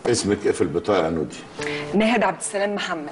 اسمك ايه في البطاقه يا نودي ناهد عبد السلام محمد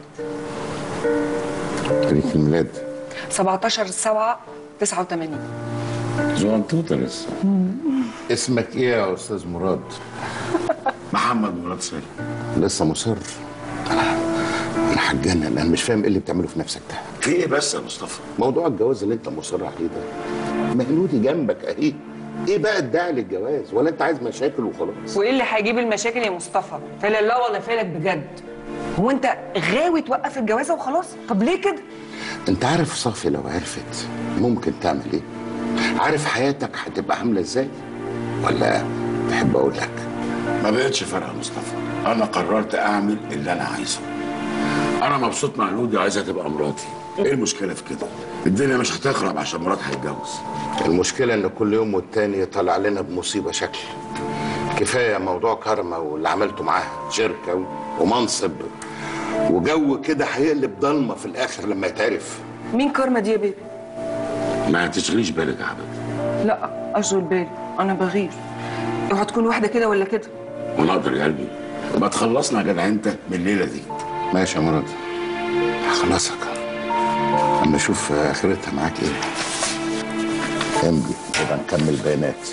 تاريخ الميلاد 17 7 89 زغنطوطه لسه اسمك ايه يا استاذ مراد محمد مراد سالم لسه مصر انا انا هتجنن انا مش فاهم ايه اللي بتعمله في نفسك ده في ايه بس يا مصطفى موضوع الجواز اللي انت مصر عليه ده مهنودي جنبك اهي ايه بقى الداعي للجواز ولا انت عايز مشاكل وخلاص وايه اللي هيجيب المشاكل يا مصطفى فعلا لا ولا فعلك بجد هو انت غاوي توقف الجوازه وخلاص طب ليه كده انت عارف صافي لو عرفت ممكن تعمل ايه عارف حياتك هتبقى عامله ازاي ولا تحب اقول لك ما بقتش فارقه يا مصطفى انا قررت اعمل اللي انا عايزه انا مبسوط مع نودي وعايزها تبقى مراتي ايه المشكله في كده الدنيا مش هتخرب عشان مراد هيتجوز المشكله ان كل يوم والتاني طالع لنا بمصيبه شكل كفايه موضوع كارما واللي عملته معاها شركه و- ومنصب وجو كده هيقلب ضلمه في الاخر لما يتعرف مين كارما دي يا بيبي ما تشغليش بالك يا حبيبتي لا اشغل بالي انا بغير اوعى تكون واحده كده ولا كده ونقدر يا قلبي ما تخلصنا يا جدع انت من الليله دي ماشي يا مراد هخلصك اما اشوف اخرتها معاك ايه امضي كده نكمل بيانات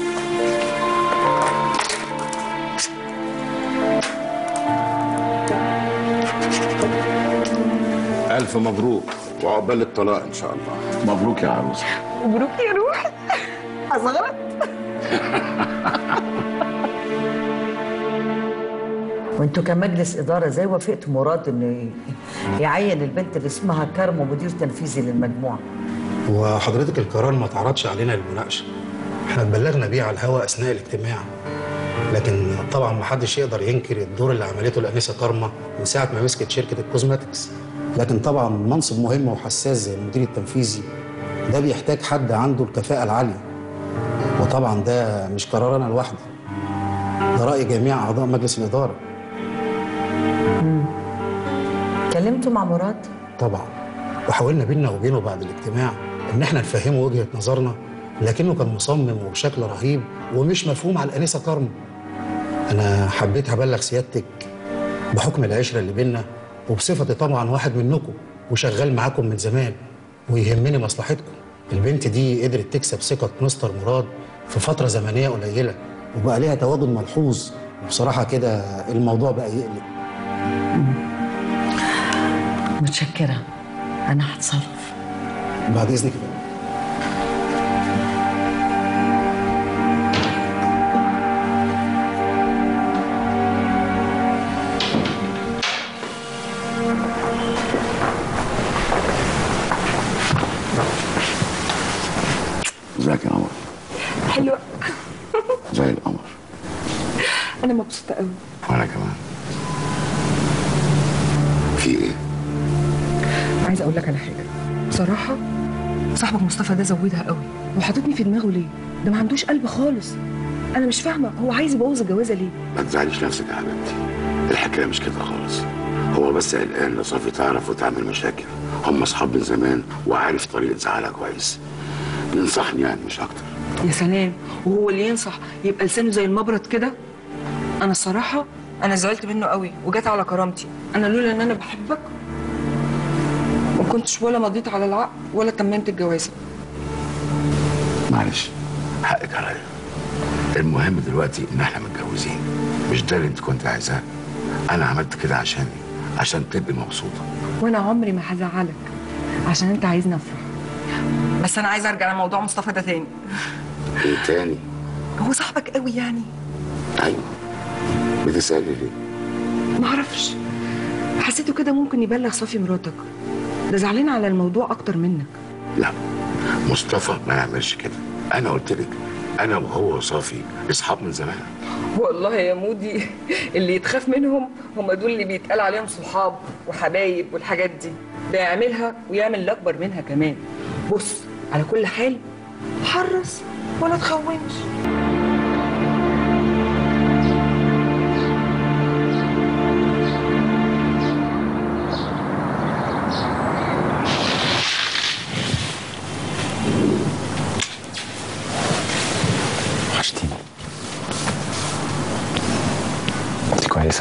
الف مبروك وعقبال الطلاق ان شاء الله مبروك يا عروسه مبروك يا روحي اصغرت وانتوا كمجلس اداره زي وافقتوا مراد انه ي- يعين البنت اللي اسمها كارمو مدير تنفيذي للمجموعه وحضرتك القرار ما تعرضش علينا للمناقشه احنا اتبلغنا بيه على الهواء اثناء الاجتماع لكن طبعا ما حدش يقدر ينكر الدور اللي عملته الانسه كارما من ساعه ما مسكت شركه الكوزماتكس لكن طبعا منصب مهم وحساس زي المدير التنفيذي ده بيحتاج حد عنده الكفاءه العاليه وطبعا ده مش قرار انا لوحدي ده راي جميع اعضاء مجلس الاداره كلمتوا مع مراد طبعا وحاولنا بينا وبينه بعد الاجتماع ان احنا نفهمه وجهه نظرنا لكنه كان مصمم وبشكل رهيب ومش مفهوم على الانسه كارما انا حبيت ابلغ سيادتك بحكم العشره اللي بينا وبصفتي طبعا واحد منكم وشغال معاكم من زمان ويهمني مصلحتكم البنت دي قدرت تكسب ثقه مستر مراد في فتره زمنيه قليله وبقى ليها تواجد ملحوظ وبصراحه كده الموضوع بقى يقلق متشكره انا هتصرف بعد اذنك يا فندم. ازيك يا قمر حلوه زي القمر انا مبسوطه قوي وانا كمان في ايه عايزه اقول لك على حاجه بصراحه صاحبك مصطفى ده زودها قوي وحاططني في دماغه ليه ده ما عندوش قلب خالص انا مش فاهمه هو عايز يبوظ الجوازه ليه ما تزعليش نفسك يا حبيبتي الحكايه مش كده خالص هو بس قلقان لصافي تعرف وتعمل مشاكل هم اصحاب من زمان وعارف طريقه زعلها كويس ينصحني يعني مش اكتر يا سلام وهو اللي ينصح يبقى لسانه زي المبرد كده انا الصراحه انا زعلت منه قوي وجات على كرامتي انا لولا ان انا بحبك ما كنتش ولا مضيت على العقد ولا تممت الجوازه معلش حقك عليا المهم دلوقتي ان احنا متجوزين مش ده اللي انت كنت عايزاه انا عملت كده عشاني عشان تبقي مبسوطه وانا عمري ما هزعلك عشان انت عايزني افرح بس انا عايزه ارجع لموضوع مصطفى ده تاني ايه تاني هو صاحبك قوي يعني ايوه بتسالي ليه ما اعرفش حسيته كده ممكن يبلغ صافي مراتك ده زعلان على الموضوع اكتر منك لا مصطفى ما يعملش كده انا قلت لك انا وهو وصافي اصحاب من زمان والله يا مودي اللي يتخاف منهم هم دول اللي بيتقال عليهم صحاب وحبايب والحاجات دي ده يعملها ويعمل الاكبر منها كمان بص على كل حال حرص ولا تخونش وحشتيني انت كويسه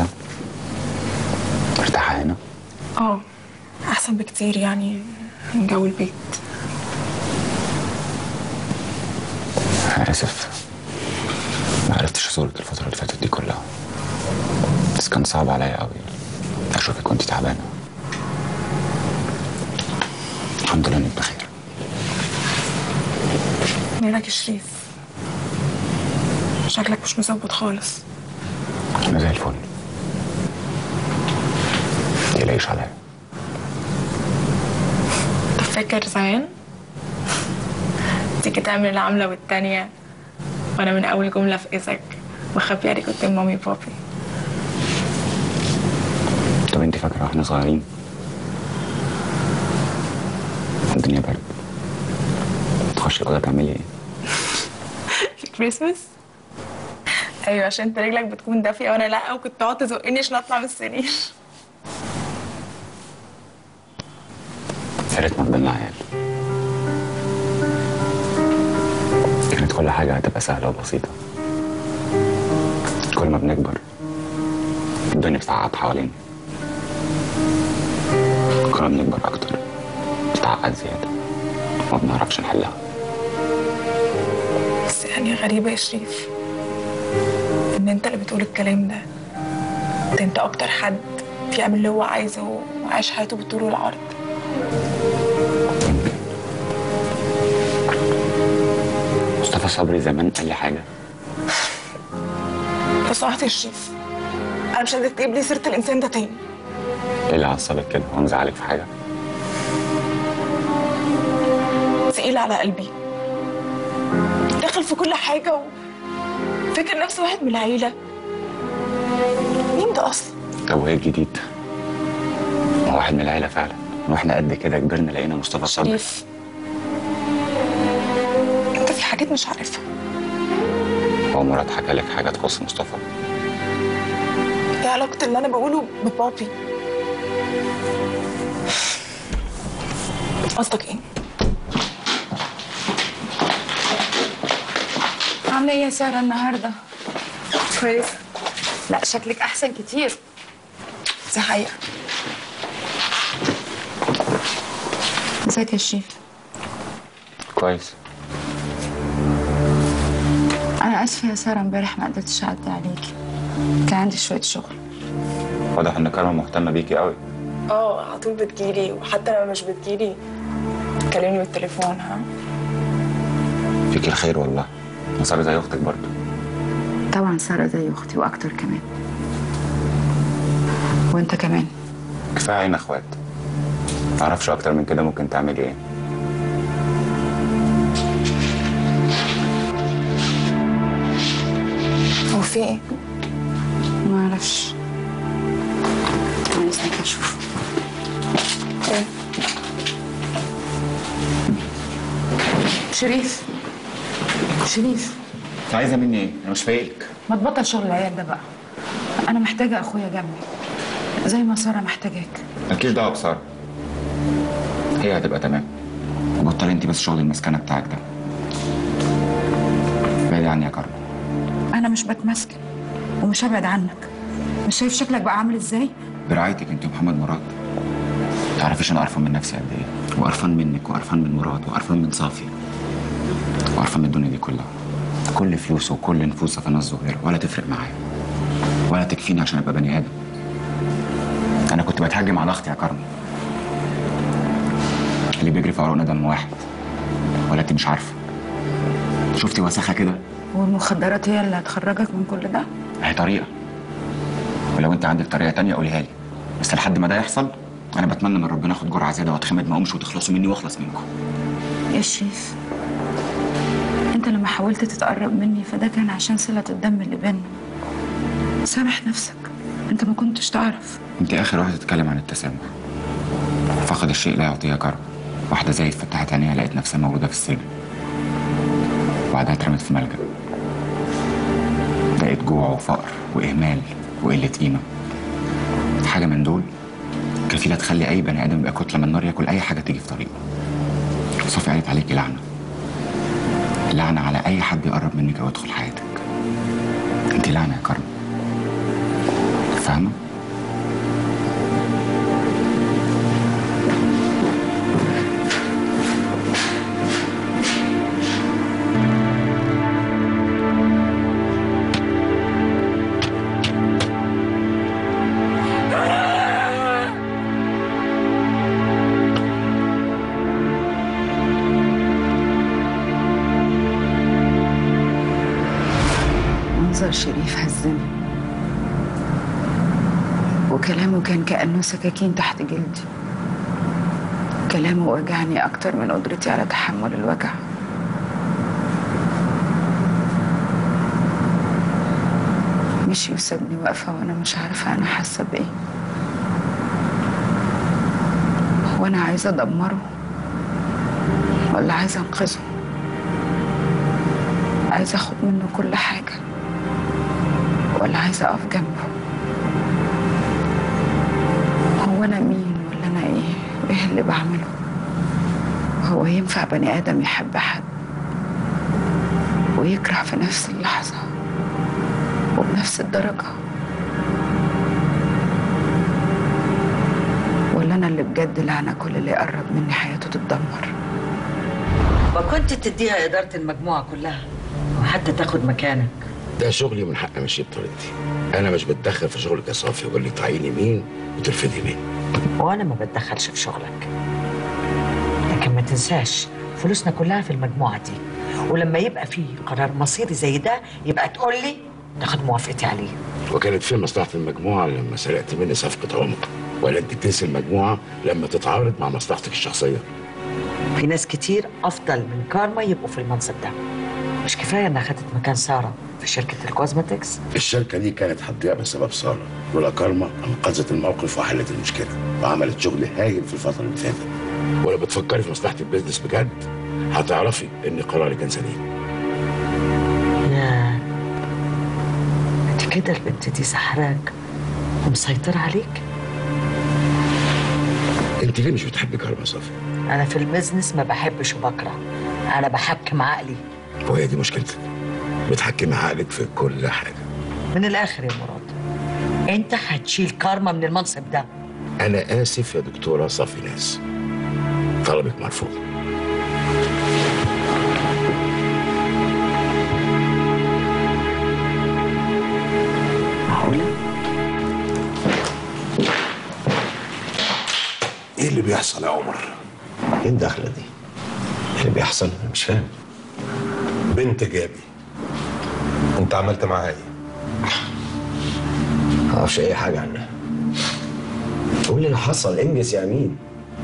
احسن بكتير يعني من جو البيت أنا آسف ما عرفتش أزورك الفترة اللي فاتت دي كلها بس كان صعب عليا قوي أشوفك وأنت تعبانة الحمد لله إنك بخير مالك يا شريف شكلك مش مظبط خالص أنا زي الفل متقلقيش عليا طب فاكر زمان تيجي تعمل العملة والتانية وانا من اول جملة في ايدك مخبي عليك قدام مامي وبابي طب أنت فاكرة وإحنا صغيرين الدنيا برد تخش الأوضة تعملي إيه؟ في كريسماس ايوه عشان انت رجلك بتكون دافية وانا لا وكنت تقعد تزقني عشان اطلع من السرير يا ريت ما فضلنا عيال كانت كل حاجة هتبقى سهلة وبسيطة كل ما بنكبر الدنيا بتتعقد حوالينا كل ما بنكبر أكتر بتتعقد زيادة ما بنعرفش نحلها بس يعني غريبة يا شريف ان انت اللي بتقول الكلام ده ده انت اكتر حد بيعمل اللي هو عايزه وعايش حياته بالطول والعرض مصطفى صبري زمان قال لي حاجة بس واحد يا شريف انا مش قادرة تجيب لي سيرة الانسان ده تاني ايه اللي عصبك كده هو مزعلك في حاجة تقيل على قلبي داخل في كل حاجة وفاكر نفسه واحد من العيلة مين ده أصلا؟ طب وايه الجديد هو واحد من العيلة فعلا واحنا قد كده كبرنا لقينا مصطفى صبري شريف أنت في حاجات مش عارفها هو مراد حكى لك حاجة تخص مصطفى ايه علاقة اللي أنا بقوله ببابي؟ قصدك إيه؟ عاملة ايه يا سارة النهاردة؟ كويس لا شكلك أحسن كتير دي حقيقة ازيك يا شريف؟ كويس أنا آسفة يا سارة امبارح ما قدرتش أعدي عليكي كان عندي شوية شغل واضح ان كارما مهتمة بيكي قوي اه على طول بتجيلي وحتى لما مش بتجيلي تكلمني بالتليفون ها فيكي الخير والله مصاري زي اختك برضه طبعا سارة زي أختي وأكتر كمان وأنت كمان كفايه عين اخوات معرفش اكتر من كده ممكن تعملي ايه هو في ايه؟ ما أعرفش أنا عايزك أشوف ايه؟ شريف شريف انت عايزه مني ايه انا مش فايقلك ما تبطل شغل العيال ده بقى أنا محتاجة أخويا جنبي زي ما سارة محتاجاك مالكيش دعوه بساره هي هتبقى تمام بطل انت بس شغل المسكنه بتاعك ده بعدي عني يا كارما أنا مش بتمسكن ومش هبعد عنك مش شايف شكلك بقى عامل إزاي؟ برعايتك انت ومحمد مراد تعرفيش انا قرفان من نفسي قد ايه وقرفان منك وقرفان من مراد وقرفان من صافي وقرفان من الدنيا دي كلها كل فلوس وكل نفوس في ناس صغيره ولا تفرق معايا ولا تكفيني عشان ابقى بني ادم انا كنت بتهجم على اختي يا كارما اللي بيجري في عروقنا دم واحد ولا انت مش عارفه شفتي وسخه كده والمخدرات هي اللي هتخرجك من كل ده؟ هي طريقه ولو انت عندك طريقه تانية قوليها لي بس لحد ما ده يحصل انا بتمنى من ربنا اخد جرعه زياده واتخمد ما اقومش وتخلصوا مني واخلص منكم يا شريف انت لما حاولت تتقرب مني فده كان عشان صلة الدم اللي بينا سامح نفسك انت ما كنتش تعرف انت اخر واحده تتكلم عن التسامح فقد الشيء لا يعطيه كرم واحده زي فتحت عينيها لقيت نفسها موجوده في السجن وبعدها اترمت في ملجأ لقيت جوع وفقر واهمال وقله قيمه حاجه من دول كفيله تخلي اي بني ادم يبقى كتله من نار ياكل اي حاجه تيجي في طريقه صافي قالت عليكي لعنه لعنه على اي حد يقرب منك او يدخل حياتك انت لعنه يا كرم فاهمه منظر شريف هزني وكلامه كان كأنه سكاكين تحت جلدي كلامه وجعني أكتر من قدرتي على تحمل الوجع مشي وسابني واقفة وأنا مش عارفة أنا حاسة بإيه هو أنا عايزة أدمره ولا عايزة أنقذه عايزة أخد منه كل حاجة ولا عايزة أقف جنبه هو أنا مين ولا أنا إيه وإيه اللي بعمله هو ينفع بني آدم يحب حد ويكره في نفس اللحظة وبنفس الدرجة ولا أنا اللي بجد لعنة كل اللي يقرب مني حياته تتدمر ما كنت تديها إدارة المجموعة كلها وحتى تاخد مكانك ده شغلي من حق امشي بطريقتي انا مش بتدخل في شغلك يا صافي واقول لك تعيني مين وترفضي مين وأنا ما بتدخلش في شغلك لكن ما تنساش فلوسنا كلها في المجموعة دي ولما يبقى في قرار مصيري زي ده يبقى تقول لي تاخد موافقتي عليه وكانت فين مصلحه المجموعه لما سرقت مني صفقه عمر ولا انت تنسي المجموعه لما تتعارض مع مصلحتك الشخصيه في ناس كتير أفضل من كارما يبقوا في المنصب ده مش كفاية إنها خدت مكان سارة في شركة الكوزماتكس الشركه دي كانت هتضيع بسبب ساره لولا كارما انقذت الموقف وحلت المشكله وعملت شغل هايل في الفتره اللي فاتت ولا بتفكري في مصلحه البيزنس بجد هتعرفي ان قراري كان سليم يا انت كده البنت دي سحراك ومسيطرة عليك انت ليه مش بتحبي كارما يا صافي أنا في البيزنس ما بحبش وبكره أنا بحكم عقلي وهي دي مشكلتك بتحكمي عقلك في كل حاجه من الآخر يا مراد أنت هتشيل كارما من المنصب ده انا اسف يا دكتوره صافي ناس طلبك مرفوض معقولة؟ ايه اللي بيحصل يا عمر؟ ايه الدخلة دي؟ إيه اللي بيحصل أنا مش فاهم بنت جابي انت عملت معاها ايه؟ ما اعرفش اي حاجة عنها قول لي اللي حصل انجز يا امين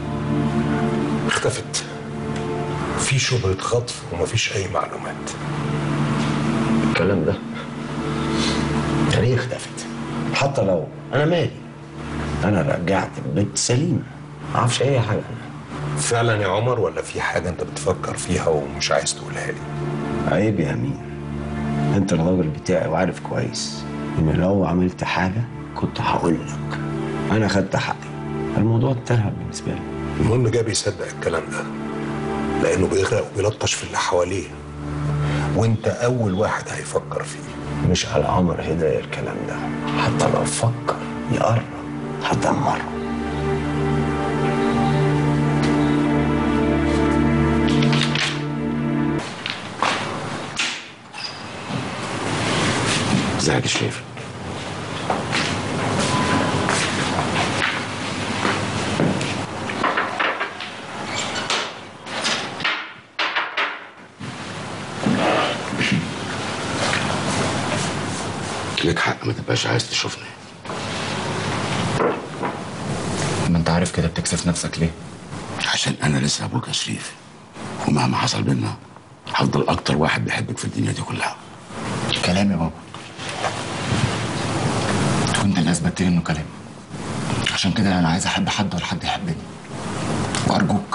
اختفت في شبهة خطف ومفيش أي معلومات الكلام ده يعني ايه اختفت حتى لو انا مالي انا رجعت البنت سليمة ما اعرفش اي حاجة عنها فعلا يا عمر ولا في حاجة أنت بتفكر فيها ومش عايز تقولها لي؟ عيب يا امين انت الراجل بتاعي وعارف كويس ان لو عملت حاجة كنت هقول لك انا خدت حقي الموضوع انتهى بالنسبة لي المهم جابي يصدق الكلام ده لأنه بيغرق وبيلطش في اللي حواليه وأنت أول واحد هيفكر فيه مش على عمر هداية الكلام ده حتى لو فكر يقرب هدمره ازيك يا شريف ليك حق ما تبقاش عايز تشوفني ما انت عارف كده بتكسف نفسك ليه عشان انا لسه ابوك يا شريف ومهما حصل بينا هفضل اكتر واحد بيحبك في الدنيا دي كلها كلام يا بابا وانت اللي اثبتت لي انه كلام عشان كده انا عايز احب حد ولا حد يحبني وارجوك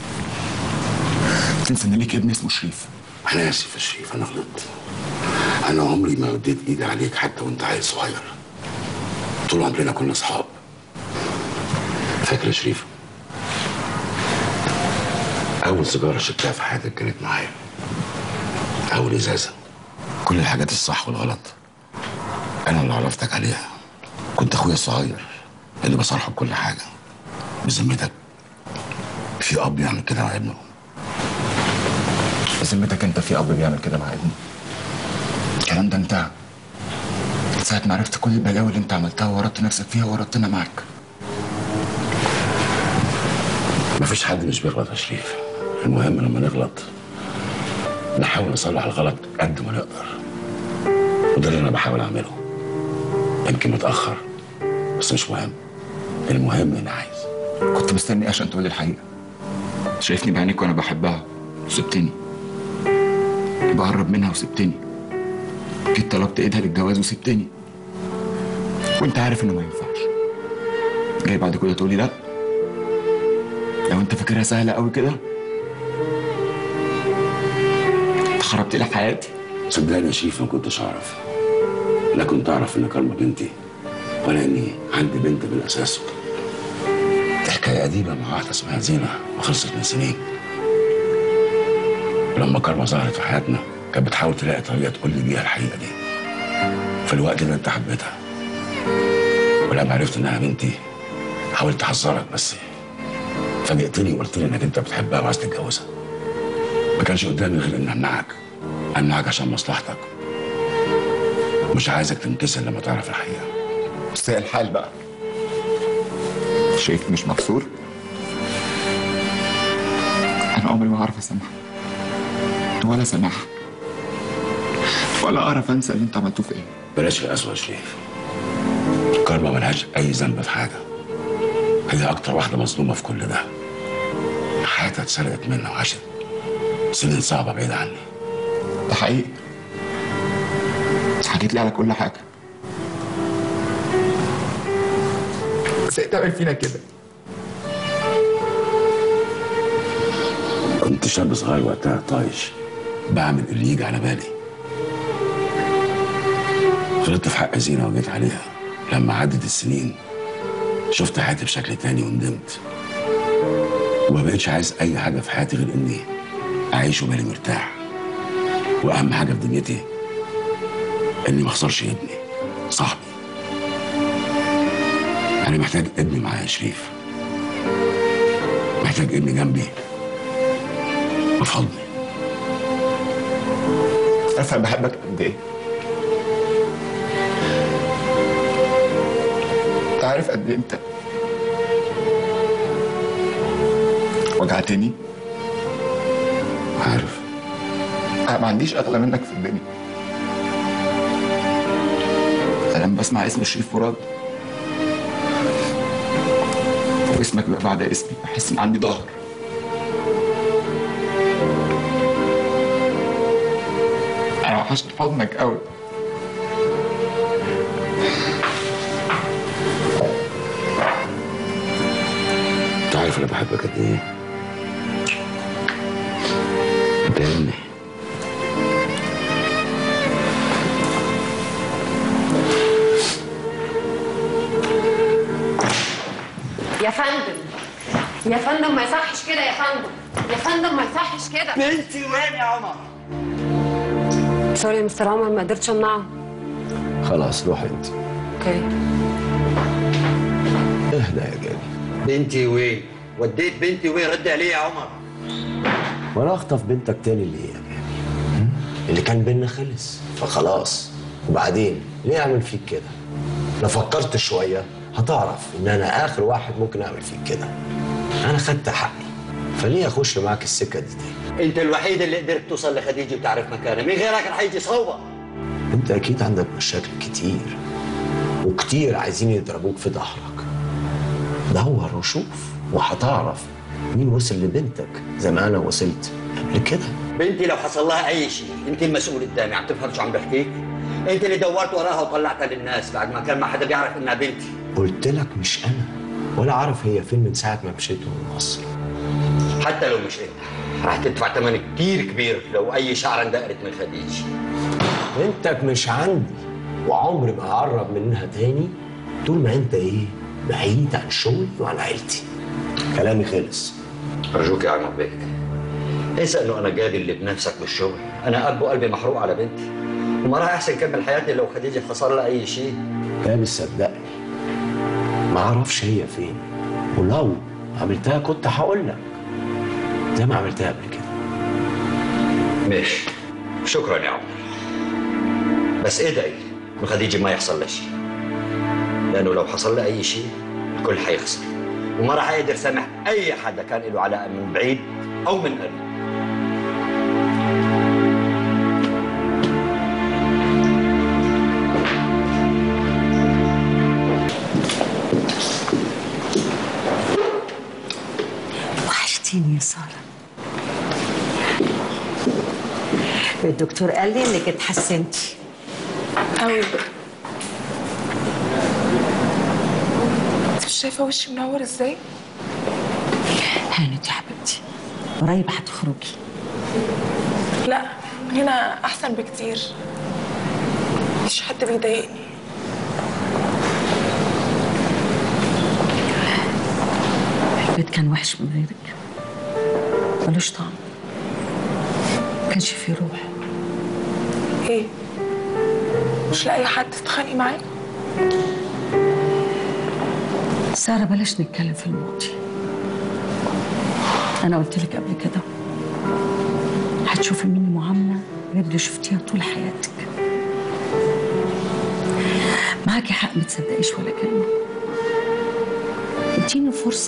تنسى ان ليك ابن اسمه شريف انا اسف يا شريف انا غلطت انا عمري ما مديت ايدي عليك حتى وانت عيل صغير طول عمرنا كنا اصحاب فاكر يا شريف اول سيجاره شربتها في حياتك كانت معايا اول ازازه كل الحاجات الصح والغلط انا اللي عرفتك عليها كنت اخويا الصغير اللي بصالحه بكل حاجه بذمتك في اب يعمل كده مع ابنه بذمتك انت في اب بيعمل كده مع ابنه الكلام ده انت ساعة ما عرفت كل البلاوي اللي انت عملتها وورطت نفسك فيها ورطتنا معاك مفيش حد مش بيغلط يا شريف المهم لما نغلط نحاول نصلح الغلط قد ما نقدر وده اللي انا بحاول اعمله يمكن متاخر بس مش مهم المهم اني عايز كنت مستني عشان تقولي الحقيقة شايفني بعينيك وأنا بحبها وسبتني بقرب منها وسبتني جيت طلبت إيدها للجواز وسبتني وأنت عارف إنه ما ينفعش جاي بعد كده تقولي لأ لو أنت فاكرها سهلة قوي كده أنت خربت لي حياتي صدقني يا شريف ما كنتش اعرف لا كنت اعرف ان كارما بنتي ولا اني عندي بنت بالاساس دي حكايه قديمه مع واحده اسمها زينه وخلصت من سنين ولما كارما ظهرت في حياتنا كانت بتحاول تلاقي طريقه تقول لي بيها الحقيقه دي في الوقت ده انت حبيتها ولما عرفت انها بنتي حاولت احذرك بس فاجئتني وقلت لي انك انت بتحبها وعايز تتجوزها ما كانش قدامي غير ان امنعك امنعك عشان مصلحتك مش عايزك تنكسر لما تعرف الحقيقه بس هي الحال بقى شايف مش مكسور انا عمري ما هعرف اسامحك ولا سامحك ولا اعرف انسى اللي انت عملته فيا بلاش القسوه يا شريف كارما ملهاش اي ذنب في حاجه هي اكتر واحده مظلومه في كل ده حياتها اتسرقت منها وعاشت سنين صعبه بعيده عني ده حقيقي حكيت لي على كل حاجه ازاي تعمل فينا كده كنت شاب صغير وقتها طايش بعمل اللي يجي على بالي غلطت في حق زينة وجيت عليها لما عدت السنين شفت حياتي بشكل تاني وندمت وما بقتش عايز أي حاجة في حياتي غير إني أعيش وبالي مرتاح وأهم حاجة في دنيتي إني ما أخسرش ابني صاحبي أنا محتاج ابني معايا يا شريف محتاج ابني جنبي وفي حضني عارف انا بحبك قد ايه انت عارف قد ايه انت وجعتني عارف انا ما عنديش اغلى منك في الدنيا انا لما بسمع اسم شريف مراد واسمك بقى بعد اسمي بحس ان عندي ظهر انا وحشت حضنك قوي انت عارف انا بحبك قد ايه انت يا ابني يا فندم يا فندم ما يصحش كده يا فندم يا فندم ما يصحش كده بنتي وين يا عمر؟ سوري يا مستر عمر ما قدرتش امنعه خلاص روحي انت اوكي اهدى يا جابي بنتي وين؟ وديت بنتي وين؟ رد عليه يا عمر وانا اخطف بنتك تاني ليه يا جابي هم؟ اللي كان بينا خلص فخلاص وبعدين ليه اعمل فيك كده لو فكرت شويه هتعرف ان انا اخر واحد ممكن اعمل فيك كده انا خدت حقي فليه اخش معاك السكه دي تاني انت الوحيد اللي قدرت توصل لخديجه وتعرف مكانها، مين غيرك رح يجي صوبه؟ انت اكيد عندك مشاكل كتير وكتير عايزين يضربوك في ظهرك دور وشوف وهتعرف مين وصل لبنتك زي ما انا وصلت قبل كده بنتي لو حصل لها اي شيء انت المسؤول قدامي عم تفهم شو عم بحكيك؟ انت اللي دورت وراها وطلعتها للناس بعد ما كان ما حدا بيعرف انها بنتي قلت لك مش انا ولا عارف هي فين من ساعه ما مشيت من مصر حتى لو مش انت رح تدفع ثمن كتير كبير لو اي شعره اندقرت من خديجه بنتك مش عندي وعمري ما هقرب منها تاني طول ما انت ايه بعيد عن شغلي وعن عيلتي كلامي خلص ارجوك يا عم بيك انسى انه انا جابي اللي بنفسك بالشغل انا اب وقلبي محروق على بنتي وما راح احسن كمل حياتي لو خديجه حصل لها اي شيء كامل صدقني ما اعرفش هي فين ولو عملتها كنت هقول لك زي ما عملتها قبل كده ماشي شكرا يا عمر بس ادعي ان خديجه ما يحصل لها شيء لانه لو حصل لها اي شيء الكل حيخسر وما راح اقدر سامح اي حدا كان له علاقه من بعيد او من قريب وحشتيني يا ساره الدكتور قال لي انك اتحسنتي قوي انت مش شايفه وشي منور ازاي هانت يا حبيبتي قريب هتخرجي لا هنا احسن بكتير مش حد بيضايقني البيت كان وحش من غيرك ملوش طعم ما كانش فيه روح ايه مش لاقي حد تتخانقي معاه سارة بلاش نتكلم في الماضي أنا قلت لك قبل كده هتشوفي مني معاملة غير اللي شفتيها طول حياتك معاكي حق ما تصدقيش ولا كلمة اديني فرصة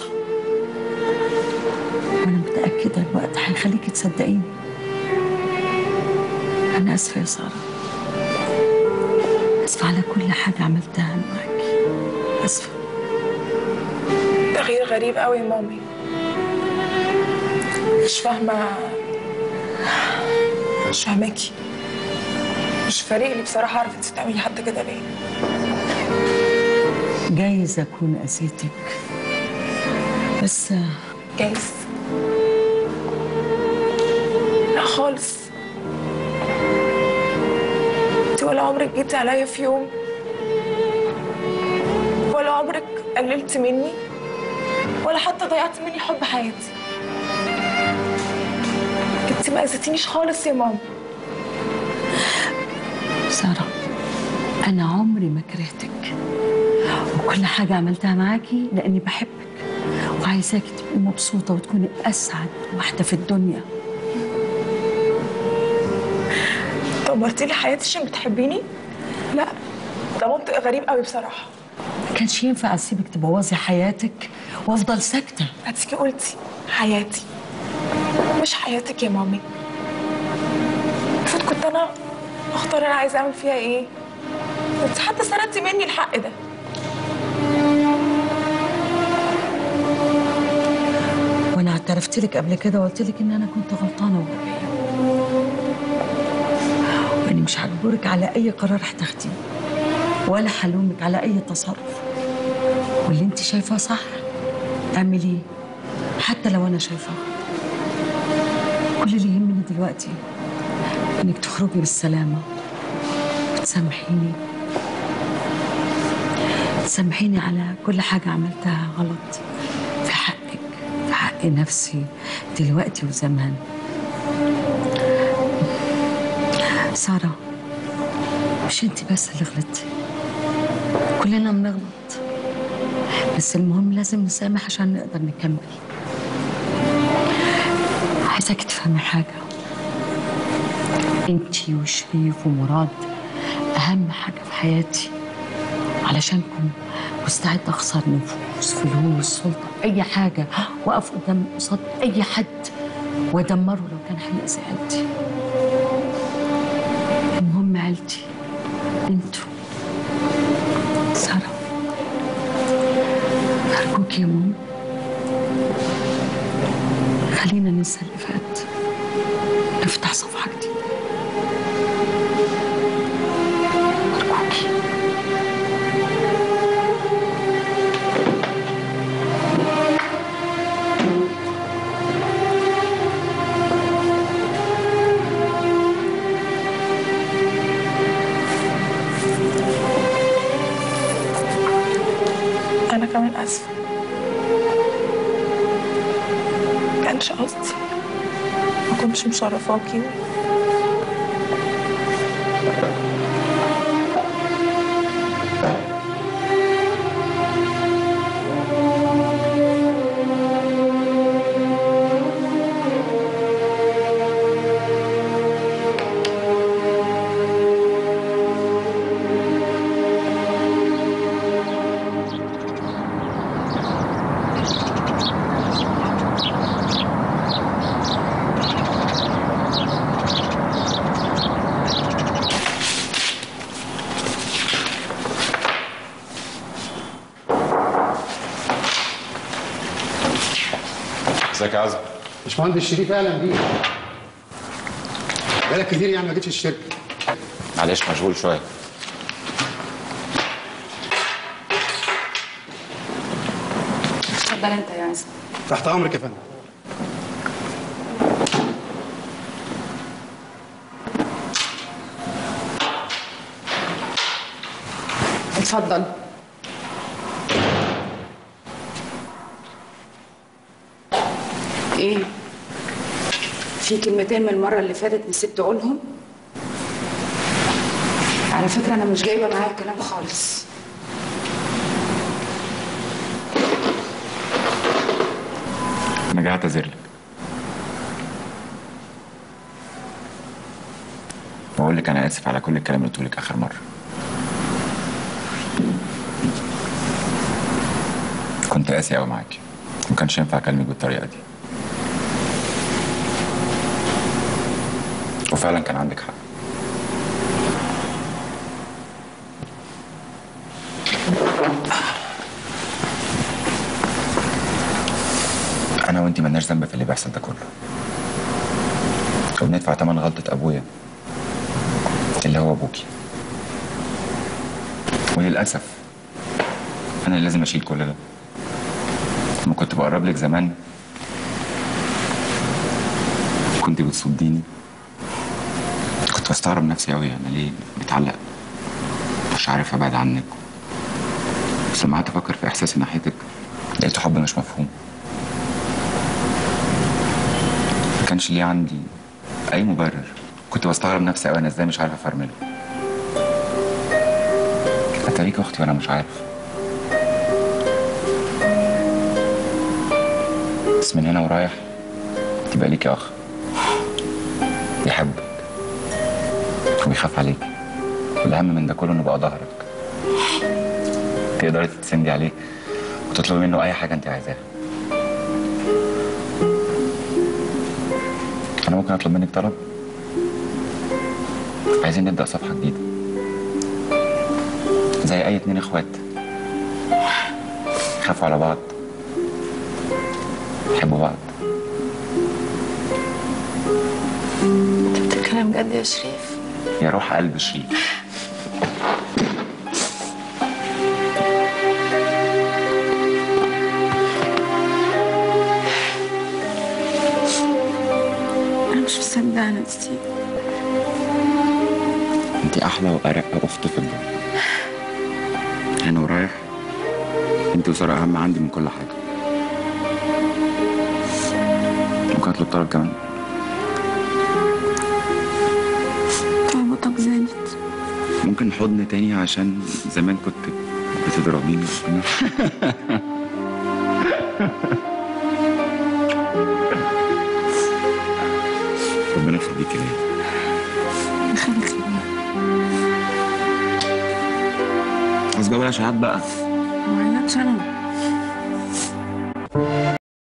وأنا متأكدة الوقت هيخليكي تصدقيني أنا آسفة يا سارة آسفة على كل حاجة عملتها معاكي آسفة تغيير غريب قوي يا مامي مش فاهمه مش فاهماكي مش فارق لي بصراحه اعرف انت بتعملي حتى كده ليه جايز أكون أذيتك بس جايز لا خالص انت ولا عمرك جيتي عليا في يوم ولا عمرك قللت مني ولا حتى ضيعت مني حب حياتي انت ما اذيتينيش خالص يا ماما سارة أنا عمري ما كرهتك وكل حاجة عملتها معاكي لأني بحبك وعايزاكي تبقي مبسوطة وتكوني أسعد واحدة في الدنيا دمرتي لي حياتي عشان بتحبيني لا ده منطق غريب قوي بصراحه ما كانش ينفع أسيبك تبوظي حياتك وأفضل ساكتة هتيجي قلتي حياتي مش حياتك يا مامي المفروض كنت انا اختار انا عايزه اعمل فيها ايه انت حتى سردتي مني الحق ده وأنا اعترفت لك قبل كده وقلت لك إن أنا كنت غلطانة وغبية وإني مش هجبرك على أي قرار هتاخديه ولا هلومك على أي تصرف واللي أنت شايفاه صح اعمليه حتى لو أنا شايفاه كل اللي يهمني دلوقتي إنك تخرجي بالسلامة وتسامحيني تسامحيني على كل حاجة عملتها غلط في حقك في حق نفسي دلوقتي وزمان سارة مش انت بس اللي غلطتي كلنا بنغلط بس المهم لازم نسامح عشان نقدر نكمل عايزاك تفهمي حاجة انتي وشريف ومراد أهم حاجة في حياتي علشانكم مستعد أخسر نفوس فلوس سلطة أي حاجة وأقف قدام قصاد أي حد وأدمره لو كان هيأذي عيلتي المهم عيلتي انتوا سارة أرجوك يا ماما خلينا ننسى اللي فات نفتح صفحة جديدة أرجوكي انا كمان اسفه كانش قصدي ما كنتش مشرفاكي ازيك يا عزم باشمهندس شريف اهلا بيك بقالك كتير يعني ما جيتش الشركه معلش مشغول شويه اتفضل انت يا عزم تحت امرك يا فندم اتفضل ايه في كلمتين من المره اللي فاتت نسيت تقولهم على فكره انا مش جايبه معايا الكلام خالص انا جاي اعتذر لك واقول لك انا اسف على كل الكلام اللي قلته لك اخر مره كنت قاسي قوي معاكي ما كانش ينفع اكلمك بالطريقه دي وفعلا كان عندك حق انا وانتي ملناش ذنب في اللي بيحصل ده كله وبندفع تمن غلطة ابويا اللي هو ابوكي وللاسف انا اللي لازم اشيل كل ده لما كنت بقرب لك زمان كنت بتصديني كنت بستغرب نفسي قوي انا ليه متعلق مش عارف ابعد عنك بس لما قعدت افكر في احساسي ناحيتك لقيته حب مش مفهوم ما كانش ليه عندي اي مبرر كنت بستغرب نفسي قوي انا ازاي مش عارف افرمله اتاريك اختي وانا مش عارف بس من هنا ورايح تبقى ليكي اخ يحبك ويخاف عليك والاهم من ده كله انه بقى ظهرك تقدري تتسندي عليه وتطلبي منه اي حاجه انت عايزاها انا ممكن اطلب منك طلب عايزين نبدا صفحه جديده زي اي اتنين اخوات خافوا على بعض يحبوا بعض انت بتتكلم جد يا شريف يا روح قلب شريف انا مش مصدقه نفسي انت احلى وارق اخت في الدنيا هنا ورايح انت وسارة اهم عندي من كل حاجه ممكن اطلب طلب كمان طلباتك زادت ممكن حضن تاني عشان زمان كنت بتضربيني ربنا يخليكي ليا يخليك ليا بس بقى بلاش عاد بقى ما عينكش انا